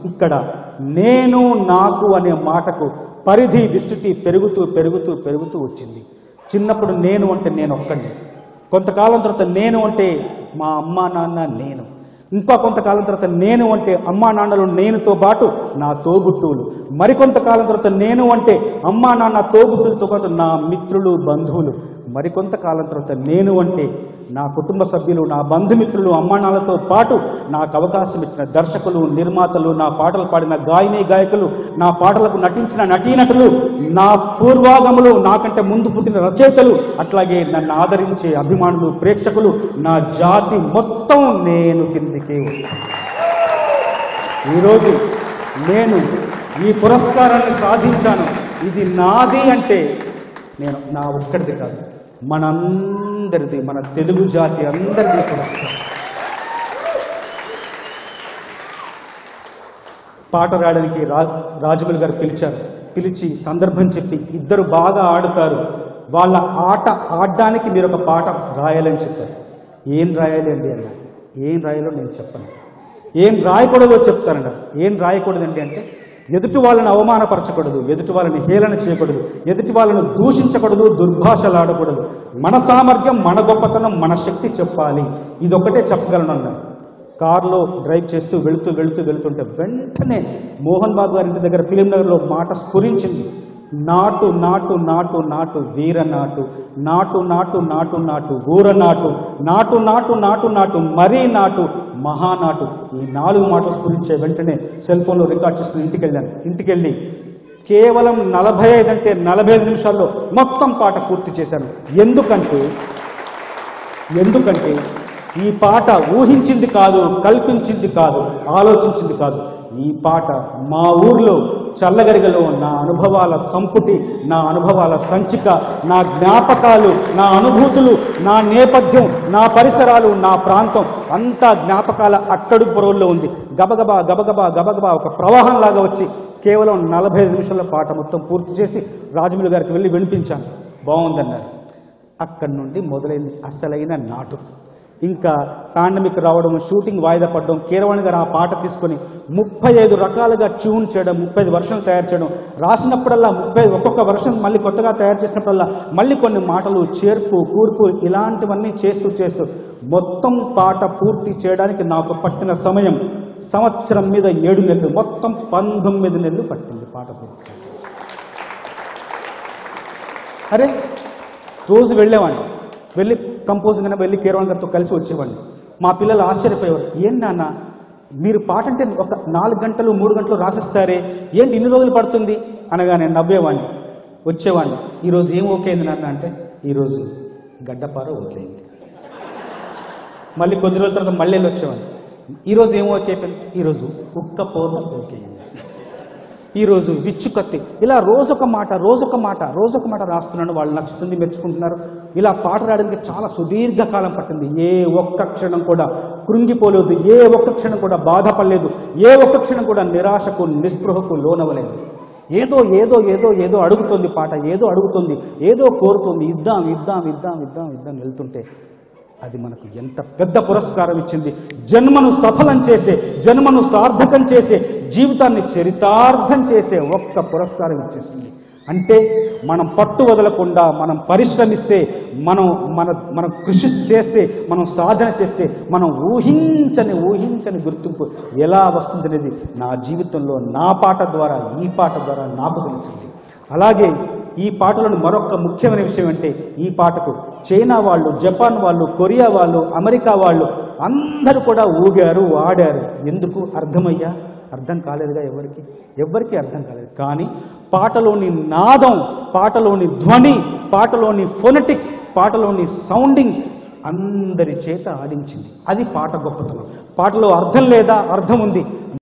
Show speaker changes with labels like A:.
A: ఇక్కడ నేను నాకు అనే మాటకు పరిధి విస్తృతి పెరుగుతూ పెరుగుతూ పెరుగుతూ వచ్చింది చిన్నప్పుడు నేను అంటే నేను ఒక్కడిని కొంతకాలం తర్వాత నేను అంటే మా అమ్మా నాన్న నేను ఇంకా కొంతకాలం తర్వాత నేను అంటే అమ్మా నాన్నలు నేనుతో పాటు నా తోబుట్టువులు మరికొంతకాలం తర్వాత నేను అంటే అమ్మా నాన్న తోబుట్టులతో పాటు నా మిత్రులు బంధువులు మరికొంతకాలం తర్వాత నేను అంటే నా కుటుంబ సభ్యులు నా బంధుమిత్రులు అమ్మానాలతో పాటు నాకు అవకాశం ఇచ్చిన దర్శకులు నిర్మాతలు నా పాటలు పాడిన గాయని గాయకులు నా పాటలకు నటించిన నటీనటులు నా పూర్వాగములు నాకంటే ముందు పుట్టిన రచయితలు అట్లాగే నన్ను ఆదరించే అభిమానులు ప్రేక్షకులు నా జాతి మొత్తం నేను కిందికే వస్తాను ఈరోజు నేను ఈ పురస్కారాన్ని సాధించాను ఇది నాది అంటే నేను నా ఒక్కడిది కాదు మనందరిది మన తెలుగు జాతి అందరిది పురస్కారం పాట రాయడానికి రా రాజమౌళి గారు పిలిచారు పిలిచి సందర్భం చెప్పి ఇద్దరు బాగా ఆడుతారు వాళ్ళ ఆట ఆడడానికి మీరు ఒక పాట రాయాలని చెప్పారు ఏం రాయాలి అండి అన్నారు ఏం రాయాలో నేను చెప్పను ఏం రాయకూడదో చెప్తానన్నారు ఏం రాయకూడదండి అంటే ఎదుటి వాళ్ళని అవమానపరచకూడదు ఎదుటి వాళ్ళని హేళన చేయకూడదు ఎదుటి వాళ్ళను దూషించకూడదు దుర్భాషలాడకూడదు మన సామర్థ్యం మన గొప్పతనం మన శక్తి చెప్పాలి ఇదొక్కటే చెప్పగలను అన్నారు కారులో డ్రైవ్ చేస్తూ వెళుతూ వెళుతూ వెళుతుంటే వెంటనే మోహన్ బాబు గారి ఇంటి దగ్గర ఫిలిం నగర్లో మాట స్ఫురించింది నాటు నాటు నాటు నాటు వీర నాటు నాటు నాటు నాటు నాటు ఊర నాటు నాటు నాటు నాటు నాటు మరీ నాటు మహానాటు ఈ నాలుగు మాటలు స్ఫురించే వెంటనే సెల్ ఫోన్లో రికార్డ్ చేసుకుని ఇంటికి వెళ్ళాను ఇంటికి వెళ్ళి కేవలం నలభై ఐదు అంటే నలభై ఐదు నిమిషాల్లో మొత్తం పాట పూర్తి చేశాను ఎందుకంటే ఎందుకంటే ఈ పాట ఊహించింది కాదు కల్పించింది కాదు ఆలోచించింది కాదు ఈ పాట మా ఊర్లో చల్లగరిగలో నా అనుభవాల సంపుటి నా అనుభవాల సంచిక నా జ్ఞాపకాలు నా అనుభూతులు నా నేపథ్యం నా పరిసరాలు నా ప్రాంతం అంతా జ్ఞాపకాల అట్టడుగు పొరవుల్లో ఉంది గబగబా గబగబా గబగబా ఒక ప్రవాహంలాగా వచ్చి కేవలం నలభై ఐదు నిమిషాల పాట మొత్తం పూర్తి చేసి రాజమౌళి గారికి వెళ్ళి వినిపించాను బాగుందన్నారు అక్కడి నుండి మొదలైంది అసలైన నాటు ఇంకా పాండమిక్ రావడం షూటింగ్ వాయిదా పడడం కీరవాణి గారు ఆ పాట తీసుకొని ముప్పై ఐదు రకాలుగా ట్యూన్ చేయడం ముప్పై ఐదు వర్షన్లు తయారు చేయడం రాసినప్పుడల్లా ముప్పై ఒక్కొక్క వర్షన్ మళ్ళీ కొత్తగా తయారు చేసినప్పుడల్లా మళ్ళీ కొన్ని మాటలు చేర్పు కూర్పు ఇలాంటివన్నీ చేస్తూ చేస్తూ మొత్తం పాట పూర్తి చేయడానికి నాకు పట్టిన సమయం సంవత్సరం మీద ఏడు నెలలు మొత్తం పంతొమ్మిది నెలలు పట్టింది పాట పూర్తి చేయడానికి. అరే రోజు వెళ్ళేవాడిని వెళ్ళి కంపోజింగ్ అయినా వెళ్ళి కీరవాణి గారితో కలిసి వచ్చేవాడిని మా పిల్లలు ఆశ్చర్యపోయేవారు ఏం నాన్న మీరు పాట అంటే ఒక నాలుగు గంటలు మూడు గంటలు రాసిస్తారే ఏంటి ఇన్ని రోజులు పడుతుంది అనగా నేను నవ్వేవాడిని వచ్చేవాడిని ఈరోజు ఏం ఓకే అయింది నాన్న అంటే ఈరోజు గడ్డపార ఓకే అయింది మళ్ళీ కొద్ది రోజుల తర్వాత మళ్ళీ వెళ్ళి వచ్చేవాడిని ఈరోజు ఏం ఓకే అయిపోయింది ఈరోజు కుక్క పోర్ల ఓకే అయింది ఈరోజు విచ్చు కత్తి ఇలా రోజొక మాట రోజొక మాట రోజొక మాట రాస్తున్నాను వాళ్ళు నచ్చుతుంది మెచ్చుకుంటున్నారు ఇలా పాట రాయడానికి చాలా సుదీర్ఘకాలం పట్టింది ఏ ఒక్క క్షణం కూడా కృంగిపోలేదు ఏ ఒక్క క్షణం కూడా బాధపడలేదు ఏ ఒక్క క్షణం కూడా నిరాశకు నిస్పృహకు లోనవలేదు ఏదో ఏదో ఏదో ఏదో అడుగుతుంది పాట ఏదో అడుగుతుంది ఏదో కోరుతుంది ఇద్దాం ఇద్దాం ఇద్దాం ఇద్దాం ఇద్దాం వెళ్తుంటే అది మనకు ఎంత పెద్ద పురస్కారం ఇచ్చింది జన్మను సఫలం చేసే జన్మను సార్థకం చేసే జీవితాన్ని చరితార్థం చేసే ఒక్క పురస్కారం ఇచ్చేసింది అంటే మనం పట్టు వదలకుండా మనం పరిశ్రమిస్తే మనం మన మనం కృషి చేస్తే మనం సాధన చేస్తే మనం ఊహించని ఊహించని గుర్తింపు ఎలా వస్తుందనేది నా జీవితంలో నా పాట ద్వారా ఈ పాట ద్వారా నాకు తెలిసింది అలాగే ఈ పాటలోని మరొక ముఖ్యమైన విషయం అంటే ఈ పాటకు చైనా వాళ్ళు జపాన్ వాళ్ళు కొరియా వాళ్ళు అమెరికా వాళ్ళు అందరూ కూడా ఊగారు ఆడారు ఎందుకు అర్థమయ్యా అర్థం కాలేదుగా ఎవరికి ఎవరికి అర్థం కాలేదు కానీ పాటలోని నాదం పాటలోని ధ్వని పాటలోని ఫొనెటిక్స్ పాటలోని సౌండింగ్ అందరి చేత ఆడించింది అది పాట గొప్పతనం పాటలో అర్థం లేదా అర్థం ఉంది